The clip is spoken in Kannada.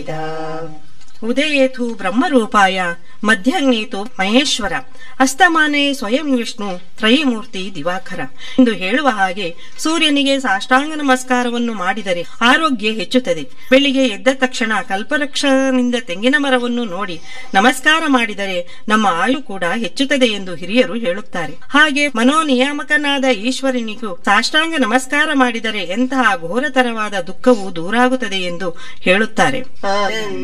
ವಿವಿಧ ಉದಯೇತು ಬ್ರಹ್ಮರೂಪಾಯ ಮಧ್ಯಾಹ್ನೇತು ಮಹೇಶ್ವರ ಅಸ್ತಮಾನೆ ಸ್ವಯಂ ವಿಷ್ಣು ತ್ರಯಮೂರ್ತಿ ದಿವಾಕರ ಎಂದು ಹೇಳುವ ಹಾಗೆ ಸೂರ್ಯನಿಗೆ ಸಾಷ್ಟಾಂಗ ನಮಸ್ಕಾರವನ್ನು ಮಾಡಿದರೆ ಆರೋಗ್ಯ ಹೆಚ್ಚುತ್ತದೆ ಬೆಳಿಗ್ಗೆ ಎದ್ದ ತಕ್ಷಣ ಕಲ್ಪವೃಕ್ಷನಿಂದ ತೆಂಗಿನ ಮರವನ್ನು ನೋಡಿ ನಮಸ್ಕಾರ ಮಾಡಿದರೆ ನಮ್ಮ ಆಯು ಕೂಡ ಹೆಚ್ಚುತ್ತದೆ ಎಂದು ಹಿರಿಯರು ಹೇಳುತ್ತಾರೆ ಹಾಗೆ ಮನೋನಿಯಾಮಕನಾದ ಈಶ್ವರನಿಗೂ ಸಾಷ್ಟಾಂಗ ನಮಸ್ಕಾರ ಮಾಡಿದರೆ ಎಂತಹ ಘೋರತರವಾದ ದುಃಖವು ದೂರಾಗುತ್ತದೆ ಎಂದು ಹೇಳುತ್ತಾರೆ ಆನಂದ